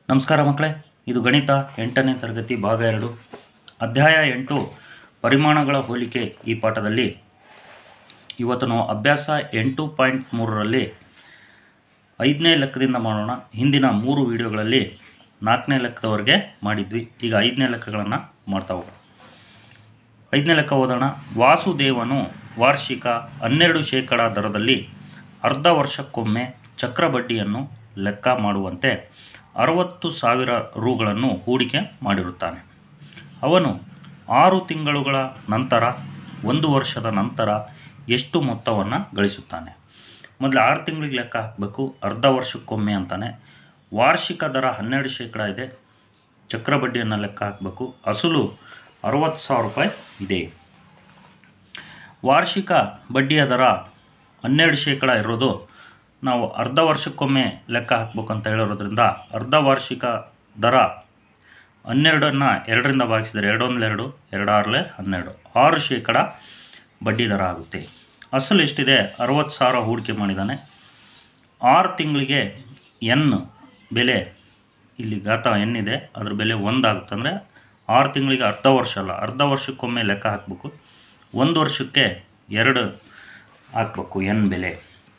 ನಮಸ್ಕಾರ ಮಕ್ಕಳೇ ಇದು ಗಣಿತ ಎಂಟನೇ ತರಗತಿ ಭಾಗ ಎರಡು ಅಧ್ಯಾಯ ಎಂಟು ಪರಿಮಾಣಗಳ ಹೋಲಿಕೆ ಈ ಪಾಠದಲ್ಲಿ ಇವತ್ತು ನಾವು ಅಭ್ಯಾಸ ಎಂಟು ಪಾಯಿಂಟ್ ಮೂರರಲ್ಲಿ ಐದನೇ ಲೆಕ್ಕದಿಂದ ಮಾಡೋಣ ಹಿಂದಿನ ಮೂರು ವಿಡಿಯೋಗಳಲ್ಲಿ ನಾಲ್ಕನೇ ಲೆಕ್ಕದವರೆಗೆ ಮಾಡಿದ್ವಿ ಈಗ ಐದನೇ ಲೆಕ್ಕಗಳನ್ನು ಮಾಡ್ತಾ ಹೋಗೋಣ ಐದನೇ ಲೆಕ್ಕ ಓದೋಣ ವಾಸುದೇವನು ವಾರ್ಷಿಕ ಹನ್ನೆರಡು ಶೇಕಡ ದರದಲ್ಲಿ ಅರ್ಧ ವರ್ಷಕ್ಕೊಮ್ಮೆ ಚಕ್ರ ಬಡ್ಡಿಯನ್ನು ಲೆಕ್ಕ ಮಾಡುವಂತೆ ಅರವತ್ತು ಸಾವಿರ ರುಗಳನ್ನು ಹೂಡಿಕೆ ಮಾಡಿರುತ್ತಾನೆ ಅವನು ಆರು ತಿಂಗಳುಗಳ ನಂತರ ಒಂದು ವರ್ಷದ ನಂತರ ಎಷ್ಟು ಮೊತ್ತವನ್ನು ಗಳಿಸುತ್ತಾನೆ ಮೊದಲು ಆರು ತಿಂಗಳಿಗೆ ಲೆಕ್ಕ ಹಾಕಬೇಕು ಅರ್ಧ ವರ್ಷಕ್ಕೊಮ್ಮೆ ಅಂತಾನೆ ವಾರ್ಷಿಕ ದರ ಹನ್ನೆರಡು ಶೇಕಡ ಇದೆ ಚಕ್ರ ಬಡ್ಡಿಯನ್ನು ಲೆಕ್ಕ ಹಾಕಬೇಕು ಅಸಲು ಅರವತ್ತು ಸಾವಿರ ರೂಪಾಯಿ ಇದೆ ವಾರ್ಷಿಕ ಬಡ್ಡಿಯ ದರ ಹನ್ನೆರಡು ಶೇಕಡ ಇರೋದು ನಾವು ಅರ್ಧ ವರ್ಷಕ್ಕೊಮ್ಮೆ ಲೆಕ್ಕ ಹಾಕ್ಬೇಕು ಅಂತ ಹೇಳಿರೋದ್ರಿಂದ ಅರ್ಧ ವಾರ್ಷಿಕ ದರ ಹನ್ನೆರಡನ್ನು ಎರಡರಿಂದ ಭಾಗಿಸಿದರೆ ಎರಡೊಂದು ಎರಡು ಎರಡಾರಲೆ ಹನ್ನೆರಡು ಆರು ಶೇಕಡ ಬಡ್ಡಿ ದರ ಆಗುತ್ತೆ ಅಸಲು ಎಷ್ಟಿದೆ ಅರವತ್ತು ಸಾವಿರ ಹೂಡಿಕೆ ಮಾಡಿದ್ದಾನೆ ಆರು ತಿಂಗಳಿಗೆ ಎನ್ ಬೆಲೆ ಇಲ್ಲಿ ಗಾತ ಎನ್ ಇದೆ ಅದ್ರ ಬೆಲೆ ಒಂದಾಗುತ್ತೆ ಅಂದರೆ ಆರು ತಿಂಗಳಿಗೆ ಅರ್ಧ ವರ್ಷ ಅಲ್ಲ ಅರ್ಧ ವರ್ಷಕ್ಕೊಮ್ಮೆ ಲೆಕ್ಕ ಹಾಕಬೇಕು ಒಂದು ವರ್ಷಕ್ಕೆ ಎರಡು ಹಾಕಬೇಕು ಎನ್ ಬೆಲೆ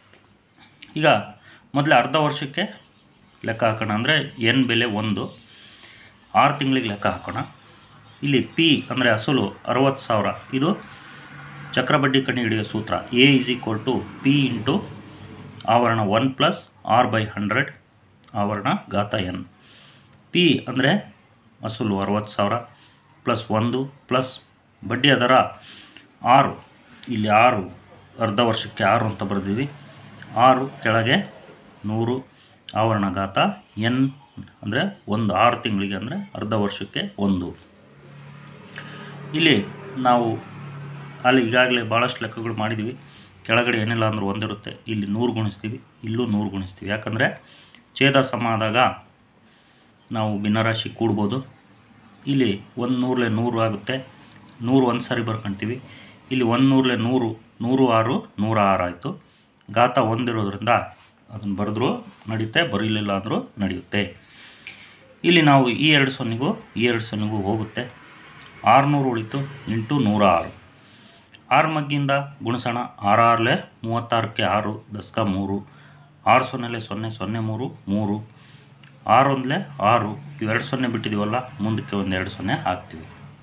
ಈಗ ಮೊದಲೇ ಅರ್ಧ ವರ್ಷಕ್ಕೆ ಲೆಕ್ಕ ಹಾಕೋಣ ಅಂದರೆ ಎನ್ ಬೆಲೆ ಒಂದು ಆರು ತಿಂಗಳಿಗೆ ಲೆಕ್ಕ ಹಾಕೋಣ ಇಲ್ಲಿ ಪಿ ಅಂದರೆ ಅಸಲು ಅರವತ್ತು ಸಾವಿರ ಇದು ಚಕ್ರಬಡ್ಡಿ ಕಂಡು ಹಿಡಿಯೋ ಸೂತ್ರ A is equal to P into ಆವರಣ one plus R by hundred ಆವರಣ ಘಾತ ಎನ್ ಪಿ ಅಂದರೆ ಅಸಲು ಅರವತ್ತು ಸಾವಿರ ಪ್ಲಸ್ ಒಂದು ಪ್ಲಸ್ ಬಡ್ಡಿಯ ದರ ಆರು ಇಲ್ಲಿ ಆರು ಅರ್ಧ ವರ್ಷಕ್ಕೆ ಆರು ಅಂತ ಬರೆದಿವಿ ಆರು ಕೆಳಗೆ ನೂರು ಆವರಣ ಘಾತ ಎನ್ ಅಂದರೆ ಒಂದು ಆರು ತಿಂಗಳಿಗೆ ಅಂದರೆ ಅರ್ಧ ವರ್ಷಕ್ಕೆ ಒಂದು ಇಲ್ಲಿ ನಾವು ಅಲ್ಲಿ ಈಗಾಗಲೇ ಭಾಳಷ್ಟು ಲೆಕ್ಕಗಳು ಮಾಡಿದ್ದೀವಿ ಕೆಳಗಡೆ ಏನಿಲ್ಲ ಅಂದ್ರೆ ಒಂದಿರುತ್ತೆ ಇಲ್ಲಿ ನೂರು ಗುಣಿಸ್ತೀವಿ ಇಲ್ಲೂ ನೂರು ಗುಣಿಸ್ತೀವಿ ಯಾಕಂದರೆ ಛೇದ ಸಮ ಆದಾಗ ನಾವು ಭಿನ್ನರಾಶಿ ಕೂಡ್ಬೋದು ಇಲ್ಲಿ ಒಂದು ನೂರಲೆ ನೂರು ಆಗುತ್ತೆ ನೂರು ಒಂದು ಸಾರಿ ಬರ್ಕೊಳ್ತೀವಿ ಇಲ್ಲಿ ಒಂದು ನೂರಲೆ ನೂರು ನೂರು ಆರು ನೂರ ಆರು ಆಯಿತು ಘಾತ ಒಂದಿರೋದ್ರಿಂದ ಅದನ್ನು ಬರೆದ್ರೂ ನಡೆಯುತ್ತೆ ಬರೀಲಿಲ್ಲ ಅಂದರೂ ನಡೆಯುತ್ತೆ ಇಲ್ಲಿ ನಾವು ಈ ಎರಡು ಸೊನ್ನೆಗೂ ಈ ಎರಡು ಸೊನ್ನೆಗೂ ಹೋಗುತ್ತೆ ಆರುನೂರು ಉಳಿತು ಇಂಟು ನೂರ ಆರು ಆರು ಮಗ್ಗಿಂದ ಗುಣಿಸೋಣ ಆರು ಆರಲೆ ಮೂವತ್ತಾರಕ್ಕೆ ಆರು ದಸ್ಕ ಮೂರು ಆರು ಸೊನ್ನೆಲೆ ಸೊನ್ನೆ ಸೊನ್ನೆ ಮೂರು ಮೂರು ಆರು ಒಂದಲೇ ಆರು ಇವೆರಡು ಸೊನ್ನೆ ಬಿಟ್ಟಿದ್ದೀವಲ್ಲ ಮುಂದಕ್ಕೆ ಒಂದು ಎರಡು ಸೊನ್ನೆ ಹಾಕ್ತೀವಿ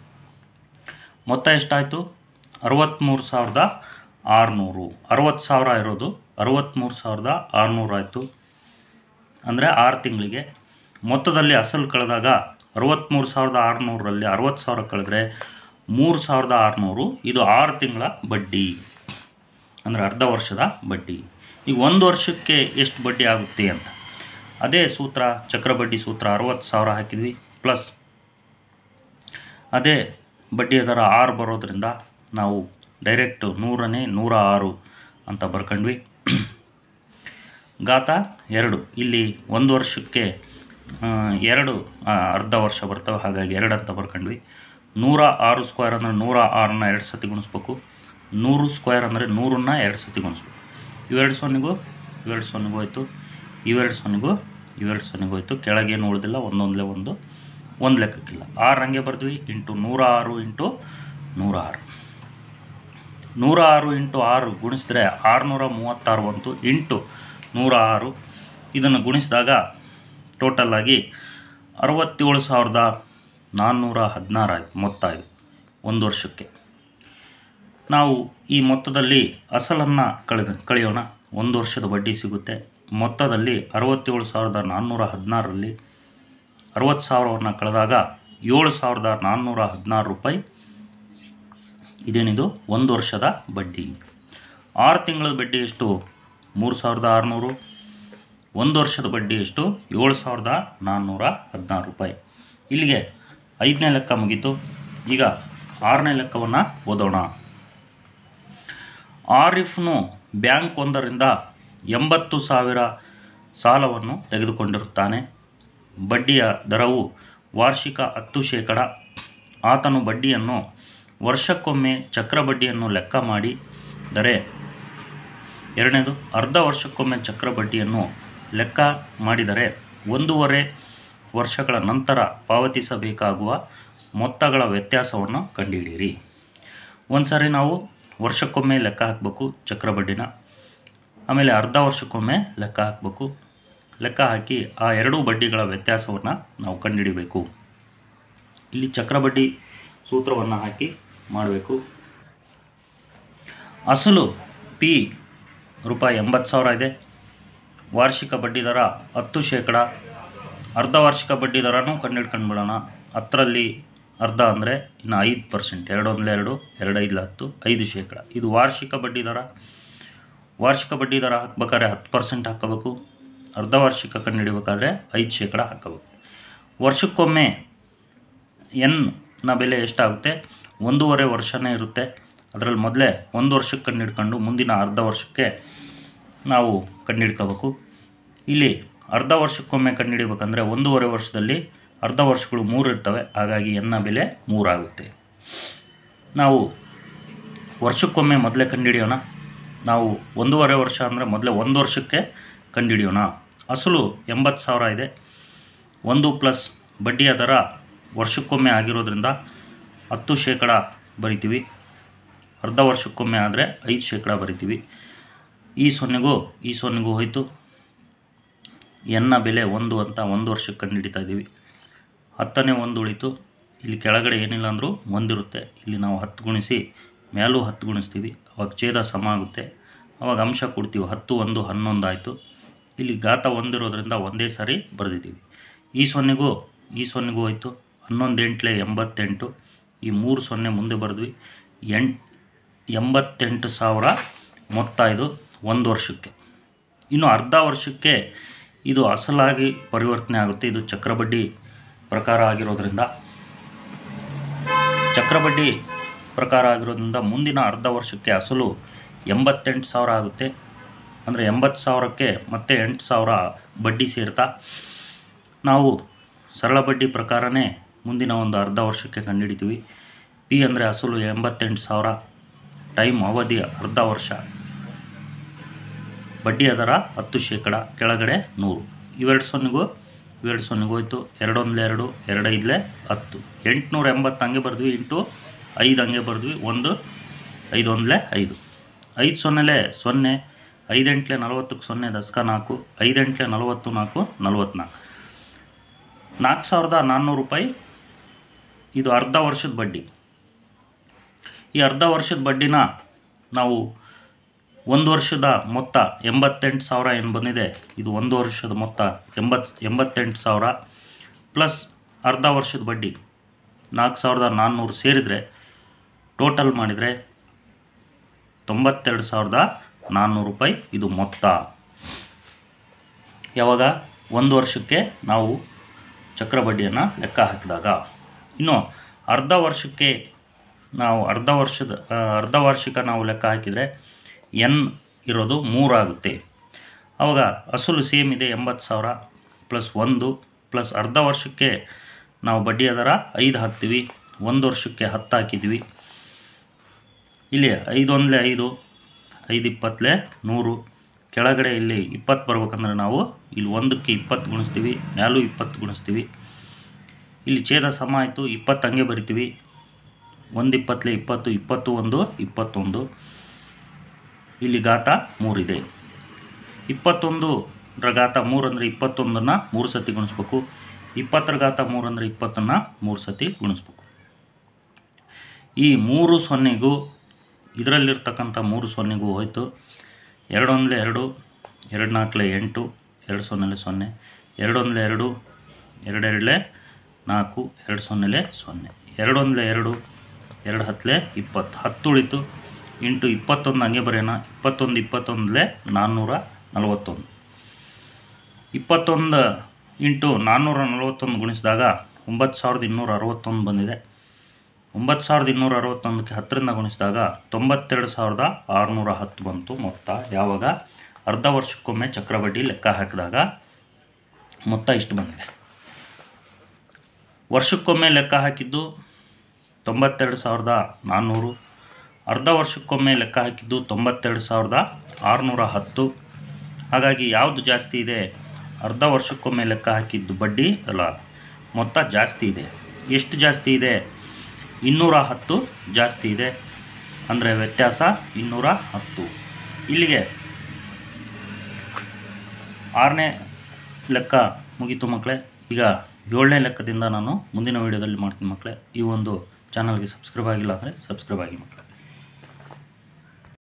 ಮೊತ್ತ ಎಷ್ಟಾಯಿತು ಅರವತ್ತ್ಮೂರು ಸಾವಿರದ ಆರುನೂರು ಅರವತ್ತು ಸಾವಿರ ಇರೋದು ಅರವತ್ತ್ಮೂರು ಸಾವಿರದ ಆರುನೂರು ಆಯಿತು ಅಂದರೆ ಆರು ತಿಂಗಳಿಗೆ ಮೊತ್ತದಲ್ಲಿ ಅಸಲು ಕಳೆದಾಗ ಅರವತ್ತ್ಮೂರು ಸಾವಿರದ ಆರುನೂರರಲ್ಲಿ ಅರವತ್ತು ಸಾವಿರ ಕಳೆದ್ರೆ ಮೂರು ಸಾವಿರದ ಆರುನೂರು ಇದು ಆರು ತಿಂಗಳ ಬಡ್ಡಿ ಅಂದರೆ ಅರ್ಧ ವರ್ಷದ ಬಡ್ಡಿ ಈಗ ಒಂದು ವರ್ಷಕ್ಕೆ ಎಷ್ಟು ಬಡ್ಡಿ ಆಗುತ್ತೆ ಅಂತ ಅದೇ ಸೂತ್ರ ಚಕ್ರ ಬಡ್ಡಿ ಸೂತ್ರ ಅರವತ್ತು ಸಾವಿರ ಹಾಕಿದ್ವಿ ಪ್ಲಸ್ ಅದೇ ಬಡ್ಡಿಯ ದರ ಆರು ಬರೋದ್ರಿಂದ ನಾವು ಡೈರೆಕ್ಟು ನೂರನೇ ನೂರ ಆರು ಅಂತ ಬರ್ಕೊಂಡ್ವಿ ಗಾತ ಎರಡು ಇಲ್ಲಿ ಒಂದು ವರ್ಷಕ್ಕೆ ಆ, ಎರಡು ಆ, ಅರ್ಧ ವರ್ಷ ಬರ್ತವೆ ಹಾಗಾಗಿ ಎರಡು ಅಂತ ಬರ್ಕೊಂಡ್ವಿ ನೂರ ಆರು ಸ್ಕ್ವೇರ್ ಅಂದರೆ ನೂರ ಆರನ್ನ ಎರಡು ಸತಿ ಗುಣಿಸ್ಬೇಕು ನೂರು ಸ್ಕ್ವೇರ್ ಅಂದರೆ ನೂರನ್ನ ಎರಡು ಸತಿ ಗುಣಿಸ್ಬೇಕು ಇವೆರಡು ಸೊನ್ನೆಗೂ ಇವೆರಡು ಸೊನ್ನೆಗೂ ಹೋಯ್ತು ಇವೆರಡು ಸೊನ್ನೆಗೂ ಇವೆರಡು ಸೊನ್ನೆಗೂ ಹೋಯ್ತು ಕೆಳಗೇನು ಉಳಿದಿಲ್ಲ ಒಂದೊಂದಲೇ ಒಂದು ಒಂದು ಲೆಕ್ಕಕ್ಕಿಲ್ಲ ಆರು ಹಂಗೆ ಬರ್ದ್ವಿ ಇಂಟು ನೂರ ಆರು ಇಂಟು ನೂರ ಆರು ನೂರ ಆರು ಇಂಟು ಆರು ಗುಣಿಸಿದ್ರೆ ಆರುನೂರ ಮೂವತ್ತಾರು ಬಂತು ಇಂಟು ನೂರ ಆರು ಇದನ್ನು ಗುಣಿಸಿದಾಗ ಟೋಟಲ್ ಆಗಿ ಅರವತ್ತೇಳು ಸಾವಿರದ ನಾನ್ನೂರ ಹದಿನಾರು ಆಯಿತು ಮೊತ್ತ ಆಯಿತು ಒಂದು ವರ್ಷಕ್ಕೆ ನಾವು ಈ ಮೊತ್ತದಲ್ಲಿ ಅಸಲನ್ನು ಕಳೆದ ಕಳೆಯೋಣ ಒಂದು ವರ್ಷದ ಬಡ್ಡಿ ಸಿಗುತ್ತೆ ಮೊತ್ತದಲ್ಲಿ ಅರವತ್ತೇಳು ಸಾವಿರದ ನಾನ್ನೂರ ಹದಿನಾರರಲ್ಲಿ ಅರವತ್ತು ಸಾವಿರವನ್ನು ಕಳೆದಾಗ ಏಳು ಸಾವಿರದ ನಾನ್ನೂರ ಹದಿನಾರು ರೂಪಾಯಿ ಇದೇನಿದು ಒಂದು ವರ್ಷದ ಬಡ್ಡಿ ಆರು ತಿಂಗಳ ಬಡ್ಡಿ ಎಷ್ಟು ಮೂರು ಸಾವಿರದ ಆರುನೂರು ಒಂದು ವರ್ಷದ ಬಡ್ಡಿ ಎಷ್ಟು ಏಳು ಸಾವಿರದ ನಾನ್ನೂರ ಹದಿನಾರು ರೂಪಾಯಿ ಇಲ್ಲಿಗೆ ಐದನೇ ಲೆಕ್ಕ ಮುಗೀತು ಈಗ ಆರನೇ ಲೆಕ್ಕವನ್ನು ಓದೋಣ ಆರಿಫ್ನು ಬ್ಯಾಂಕ್ ಒಂದರಿಂದ ಎಂಬತ್ತು ಸಾವಿರ ಸಾಲವನ್ನು ತೆಗೆದುಕೊಂಡಿರುತ್ತಾನೆ ಬಡ್ಡಿಯ ದರವು ವಾರ್ಷಿಕ ಹತ್ತು ಶೇಕಡ ಆತನು ಬಡ್ಡಿಯನ್ನು ವರ್ಷಕ್ಕೊಮ್ಮೆ ಚಕ್ರ ಬಡ್ಡಿಯನ್ನು ಲೆಕ್ಕ ಮಾಡಿದರೆ ಎರಡನೇದು ಅರ್ಧ ವರ್ಷಕ್ಕೊಮ್ಮೆ ಚಕ್ರ ಬಡ್ಡಿಯನ್ನು ಲೆಕ್ಕ ಮಾಡಿದರೆ ಒಂದೂವರೆ ವರ್ಷಗಳ ನಂತರ ಪಾವತಿಸಬೇಕಾಗುವ ಮೊತ್ತಗಳ ವ್ಯತ್ಯಾಸವನ್ನು ಕಂಡುಹಿಡಿಯಿರಿ ಒಂದು ಸಾರಿ ನಾವು ವರ್ಷಕ್ಕೊಮ್ಮೆ ಲೆಕ್ಕ ಹಾಕಬೇಕು ಚಕ್ರ ಬಡ್ಡಿನ ಆಮೇಲೆ ಅರ್ಧ ವರ್ಷಕ್ಕೊಮ್ಮೆ ಲೆಕ್ಕ ಹಾಕಬೇಕು ಲೆಕ್ಕ ಹಾಕಿ ಆ ಎರಡೂ ಬಡ್ಡಿಗಳ ವ್ಯತ್ಯಾಸವನ್ನು ನಾವು ಕಂಡುಹಿಡಿಬೇಕು ಇಲ್ಲಿ ಚಕ್ರ ಬಡ್ಡಿ ಸೂತ್ರವನ್ನು ಹಾಕಿ ಮಾಡಬೇಕು ಅಸಲು ಪಿ ರೂಪಾಯಿ ಎಂಬತ್ತು ಸಾವಿರ ಇದೆ ವಾರ್ಷಿಕ ಬಡ್ಡಿ ದರ ಹತ್ತು ಶೇಕಡ ಅರ್ಧ ವಾರ್ಷಿಕ ಬಡ್ಡಿ ದರನೂ ಕಂಡುಹಿಡ್ಕೊಂಡು ಬಿಡೋಣ ಹತ್ತರಲ್ಲಿ ಅರ್ಧ ಅಂದರೆ ಇನ್ನು ಐದು ಪರ್ಸೆಂಟ್ ಎರಡು ಒಂದಲೇ ಎರಡು ಎರಡು ಐದು ಹತ್ತು ಐದು ಶೇಕಡ ಇದು ವಾರ್ಷಿಕ ಬಡ್ಡಿ ದರ ವಾರ್ಷಿಕ ಬಡ್ಡಿ ದರ ಹಾಕ್ಬೇಕಾದ್ರೆ ಹತ್ತು ಪರ್ಸೆಂಟ್ ಹಾಕಬೇಕು ಅರ್ಧ ವಾರ್ಷಿಕ ಕಂಡುಹಿಡಿಬೇಕಾದ್ರೆ ಐದು ಶೇಕಡ ಹಾಕಬೇಕು ವರ್ಷಕ್ಕೊಮ್ಮೆ ಎನ್ ನ ಬೆಲೆ ಎಷ್ಟಾಗುತ್ತೆ ಒಂದೂವರೆ ವರ್ಷನೇ ಇರುತ್ತೆ ಅದರಲ್ಲಿ ಮೊದಲೇ ಒಂದು ವರ್ಷಕ್ಕೆ ಕಂಡುಹಿಡ್ಕೊಂಡು ಮುಂದಿನ ಅರ್ಧ ವರ್ಷಕ್ಕೆ ನಾವು ಕಂಡುಹಿಡ್ಕೋಬೇಕು ಇಲ್ಲಿ ಅರ್ಧ ವರ್ಷಕ್ಕೊಮ್ಮೆ ಕಂಡುಹಿಡಿಬೇಕಂದ್ರೆ ಒಂದೂವರೆ ವರ್ಷದಲ್ಲಿ ಅರ್ಧ ವರ್ಷಗಳು ಮೂರು ಇರ್ತವೆ ಹಾಗಾಗಿ ಎನ್ನ ಬೆಲೆ ಮೂರಾಗುತ್ತೆ ನಾವು ವರ್ಷಕ್ಕೊಮ್ಮೆ ಮೊದಲೇ ಕಂಡುಹಿಡಿಯೋಣ ನಾವು ಒಂದೂವರೆ ವರ್ಷ ಅಂದರೆ ಮೊದಲೇ ಒಂದು ವರ್ಷಕ್ಕೆ ಕಂಡುಹಿಡಿಯೋಣ ಅಸಲು ಎಂಬತ್ತು ಸಾವಿರ ಇದೆ ಒಂದು ಪ್ಲಸ್ ಬಡ್ಡಿಯ ದರ ವರ್ಷಕ್ಕೊಮ್ಮೆ ಆಗಿರೋದ್ರಿಂದ ಹತ್ತು ಶೇಕಡ ಬರಿತೀವಿ ಅರ್ಧ ವರ್ಷಕ್ಕೊಮ್ಮೆ ಆದರೆ ಐದು ಶೇಕಡ ಬರಿತೀವಿ ಈ ಸೊನ್ನೆಗೂ ಈ ಸೊನ್ನೆಗೂ ಹೋಯಿತು ಎನ್ನ ಬೆಲೆ ಒಂದು ಅಂತ ಒಂದು ವರ್ಷಕ್ಕೆ ಕಂಡುಹಿಡಿತಾ ಇದ್ದೀವಿ ಹತ್ತನೇ ಒಂದು ಉಳಿತು ಇಲ್ಲಿ ಕೆಳಗಡೆ ಏನಿಲ್ಲ ಅಂದರೂ ಒಂದಿರುತ್ತೆ ಇಲ್ಲಿ ನಾವು ಹತ್ತು ಗುಣಿಸಿ ಮೇಲೂ ಹತ್ತು ಗುಣಿಸ್ತೀವಿ ಅವಾಗ ಛೇದ ಸಮ ಆಗುತ್ತೆ ಅವಾಗ ಅಂಶ ಕೊಡ್ತೀವಿ ಹತ್ತು ಒಂದು ಹನ್ನೊಂದು ಆಯಿತು ಇಲ್ಲಿ ಘಾತ ಒಂದಿರೋದ್ರಿಂದ ಒಂದೇ ಸಾರಿ ಬರೆದಿದ್ದೀವಿ ಈ ಸೊನ್ನೆಗೂ ಈ ಸೊನ್ನೆಗೂ ಹೋಯಿತು ಹನ್ನೊಂದು ಎಂಟ್ಲೆ ಎಂಬತ್ತೆಂಟು ಈ ಮೂರು ಸೊನ್ನೆ ಮುಂದೆ ಬರೆದ್ವಿ ಎಂಟು ಎಂಬತ್ತೆಂಟು ಸಾವಿರ ಮೊತ್ತ ಇದು ಒಂದು ವರ್ಷಕ್ಕೆ ಇನ್ನು ಅರ್ಧ ವರ್ಷಕ್ಕೆ ಇದು ಅಸಲಾಗಿ ಪರಿವರ್ತನೆ ಆಗುತ್ತೆ ಇದು ಚಕ್ರಬಡ್ಡಿ ಪ್ರಕಾರ ಆಗಿರೋದ್ರಿಂದ ಚಕ್ರಬಡ್ಡಿ ಪ್ರಕಾರ ಆಗಿರೋದ್ರಿಂದ ಮುಂದಿನ ಅರ್ಧ ವರ್ಷಕ್ಕೆ ಅಸಲು ಎಂಬತ್ತೆಂಟು ಸಾವಿರ ಆಗುತ್ತೆ ಅಂದರೆ ಎಂಬತ್ತು ಸಾವಿರಕ್ಕೆ ಮತ್ತೆ ಎಂಟು ಸಾವಿರ ಬಡ್ಡಿ ಸೇರ್ತಾ ನಾವು ಸರಳ ಬಡ್ಡಿ ಪ್ರಕಾರನೇ ಮುಂದಿನ ಒಂದು ಅರ್ಧ ವರ್ಷಕ್ಕೆ ಕಂಡುಹಿಡಿತೀವಿ ಪಿ ಅಂದರೆ ಅಸಲು ಎಂಬತ್ತೆಂಟು ಸಾವಿರ ಟೈಮ್ ಅವಧಿ ಅರ್ಧ ವರ್ಷ ಬಡ್ಡಿಯ ದರ ಹತ್ತು ಶೇಕಡ ಕೆಳಗಡೆ ನೂರು ಇವೆರಡು ಸೊನ್ನೆಗೂ ಇವೆರಡು ಸೊನ್ನೆಗೂ ಹೋಯ್ತು ಎರಡೊಂದಲೇ ಎರಡು ಎರಡು ಐದಲೇ ಹತ್ತು ಎಂಟುನೂರ ಎಂಬತ್ತು ಹಂಗೆ ಬರೆದ್ವಿ ಇಂಟು ಐದು ಹಂಗೆ ಬರೆದ್ವಿ ಒಂದು ಐದು ಒಂದಲೇ ಐದು ಐದು ಸೊನ್ನೆಲೆ ಸೊನ್ನೆ ಐದೆಂಟ್ಲೆ ನಲವತ್ತಕ್ಕೆ ಸೊನ್ನೆ ದಸ್ಕ ನಾಲ್ಕು ಐದೆಂಟ್ಲೆ ನಲವತ್ತು ನಾಲ್ಕು ನಲವತ್ತ್ನಾಲ್ಕು ನಾಲ್ಕು ಸಾವಿರದ ನಾನ್ನೂರು ರೂಪಾಯಿ ಇದು ಅರ್ಧ ವರ್ಷದ ಬಡ್ಡಿ ಈ ಅರ್ಧ ವರ್ಷದ ಬಡ್ಡಿನ ನಾವು ಒಂದು ವರ್ಷದ ಮೊತ್ತ ಎಂಬತ್ತೆಂಟು ಸಾವಿರ ಏನು ಬಂದಿದೆ ಇದು ಒಂದು ವರ್ಷದ ಮೊತ್ತ ಎಂಬತ್ತು ಎಂಬತ್ತೆಂಟು ಸಾವಿರ ಪ್ಲಸ್ ಅರ್ಧ ವರ್ಷದ ಬಡ್ಡಿ ನಾಲ್ಕು ಸಾವಿರದ ನಾನ್ನೂರು ಸೇರಿದರೆ ಟೋಟಲ್ ಮಾಡಿದರೆ ತೊಂಬತ್ತೆರಡು ಸಾವಿರದ ನಾನ್ನೂರು ರೂಪಾಯಿ ಇದು ಮೊತ್ತ ಯಾವಾಗ ಒಂದು ವರ್ಷಕ್ಕೆ ನಾವು ಚಕ್ರ ಬಡ್ಡಿಯನ್ನು ಲೆಕ್ಕ ಹಾಕಿದಾಗ ಇನ್ನು ಅರ್ಧ ವರ್ಷಕ್ಕೆ ನಾವು ಅರ್ಧ ವರ್ಷದ ಆ, ಅರ್ಧ ವಾರ್ಷಿಕ ನಾವು ಲೆಕ್ಕ ಹಾಕಿದರೆ ಎನ್ ಇರೋದು ಮೂರಾಗುತ್ತೆ ಆವಾಗ ಅಸಲು ಸೇಮ್ ಇದೆ ಎಂಬತ್ತು ಸಾವಿರ ಪ್ಲಸ್ ಒಂದು ಪ್ಲಸ್ ಅರ್ಧ ವರ್ಷಕ್ಕೆ ನಾವು ಬಡ್ಡಿಯ ದರ ಐದು ಹಾಕ್ತೀವಿ ಒಂದು ವರ್ಷಕ್ಕೆ ಹತ್ತು ಹಾಕಿದ್ವಿ ಇಲ್ಲಿ ಐದು ಒಂದಲೇ ಐದು ಐದು ಇಪ್ಪತ್ತಲೇ ನೂರು ಕೆಳಗಡೆ ಇಲ್ಲಿ ಇಪ್ಪತ್ತು ಬರ್ಬೇಕಂದ್ರೆ ನಾವು ಇಲ್ಲಿ ಒಂದಕ್ಕೆ ಇಪ್ಪತ್ತು ಗುಣಿಸ್ತೀವಿ ಮ್ಯಾಲೂ ಇಪ್ಪತ್ತು ಗುಣಿಸ್ತೀವಿ ಇಲ್ಲಿ ಛೇದ ಸಮ ಆಯಿತು ಇಪ್ಪತ್ತು ಹಂಗೆ ಬರಿತೀವಿ ಒಂದು ಇಪ್ಪತ್ತಲೇ ಇಪ್ಪತ್ತು ಇಪ್ಪತ್ತು ಒಂದು ಇಪ್ಪತ್ತೊಂದು ಇಲ್ಲಿ ಘಾತ ಮೂರಿದೆ ಇಪ್ಪತ್ತೊಂದರ ಘಾತ ಮೂರು ಅಂದರೆ ಇಪ್ಪತ್ತೊಂದನ್ನು ಮೂರು ಸತಿ ಗುಣಿಸ್ಬೇಕು ಇಪ್ಪತ್ತರ ಘಾತ ಮೂರು ಅಂದರೆ ಇಪ್ಪತ್ತನ್ನು ಮೂರು ಸತಿ ಗುಣಿಸ್ಬೇಕು ಈ ಮೂರು ಸೊನ್ನೆಗೂ ಇದರಲ್ಲಿರ್ತಕ್ಕಂಥ ಮೂರು ಸೊನ್ನೆಗೂ ಹೋಯಿತು ಎರಡೊಂದಲೇ ಎರಡು ಎರಡು ನಾಲ್ಕಲೆ ಎಂಟು ಎರಡು ಸೊನ್ನೆಲೆ ಸೊನ್ನೆ ಎರಡೊಂದಲೇ ಎರಡು ಎರಡೆರಡಲೆ ನಾಲ್ಕು ಎರಡು ಸೊನ್ನೆಲೆ ಸೊನ್ನೆ ಎರಡೊಂದಲೇ ಎರಡು ಎರಡು ಹತ್ತಲೆ ಇಪ್ಪತ್ತು ಹತ್ತು ಉಳಿತು ಇಂಟು ಇಪ್ಪತ್ತೊಂದು ಹಂಗೆ ಬರೆಯೋಣ ಇಪ್ಪತ್ತೊಂದು ಇಪ್ಪತ್ತೊಂದಲೇ ನಾನ್ನೂರ ನಲವತ್ತೊಂದು ಇಪ್ಪತ್ತೊಂದು ಇಂಟು ನಾನ್ನೂರ ನಲವತ್ತೊಂದು ಗುಣಿಸಿದಾಗ ಒಂಬತ್ತು ಸಾವಿರದ ಇನ್ನೂರ ಅರವತ್ತೊಂದು ಬಂದಿದೆ ಒಂಬತ್ತು ಸಾವಿರದ ಇನ್ನೂರ ಅರವತ್ತೊಂದಕ್ಕೆ ಹತ್ತರಿಂದ ಗುಣಿಸಿದಾಗ ತೊಂಬತ್ತೆರಡು ಸಾವಿರದ ಆರುನೂರ ಹತ್ತು ಬಂತು ಮೊತ್ತ ಯಾವಾಗ ಅರ್ಧ ವರ್ಷಕ್ಕೊಮ್ಮೆ ಚಕ್ರಬಡ್ಡಿ ಲೆಕ್ಕ ಹಾಕಿದಾಗ ಮೊತ್ತ ಇಷ್ಟು ಬಂದಿದೆ ವರ್ಷಕ್ಕೊಮ್ಮೆ ಲೆಕ್ಕ ಹಾಕಿದ್ದು ತೊಂಬತ್ತೆರಡು ಸಾವಿರದ ನಾನ್ನೂರು ಅರ್ಧ ವರ್ಷಕ್ಕೊಮ್ಮೆ ಲೆಕ್ಕ ಹಾಕಿದ್ದು ತೊಂಬತ್ತೆರಡು ಸಾವಿರದ ಆರುನೂರ ಹತ್ತು ಹಾಗಾಗಿ ಯಾವುದು ಜಾಸ್ತಿ ಇದೆ ಅರ್ಧ ವರ್ಷಕ್ಕೊಮ್ಮೆ ಲೆಕ್ಕ ಹಾಕಿದ್ದು ಬಡ್ಡಿ ಅಲ್ಲ ಮೊತ್ತ ಜಾಸ್ತಿ ಇದೆ ಎಷ್ಟು ಜಾಸ್ತಿ ಇದೆ ಇನ್ನೂರ ಹತ್ತು ಜಾಸ್ತಿ ಇದೆ ಅಂದರೆ ವ್ಯತ್ಯಾಸ ಇನ್ನೂರ ಹತ್ತು ಇಲ್ಲಿಗೆ ಆರನೇ ಲೆಕ್ಕ ಮುಗೀತು ಮಕ್ಕಳೇ ಈಗ ಏಳನೇ ಲೆಕ್ಕದಿಂದ ನಾನು ಮುಂದಿನ ವೀಡಿಯೋದಲ್ಲಿ ಮಾಡ್ತೀನಿ ಮಕ್ಕಳೇ ಈ ಒಂದು ಚಾನಲ್ಗೆ ಸಬ್ಸ್ಕ್ರೈಬ್ ಆಗಿಲ್ಲ ಅಂದರೆ ಸಬ್ಸ್ಕ್ರೈಬ್ ಆಗಿ ಮಕ್ಕಳೇ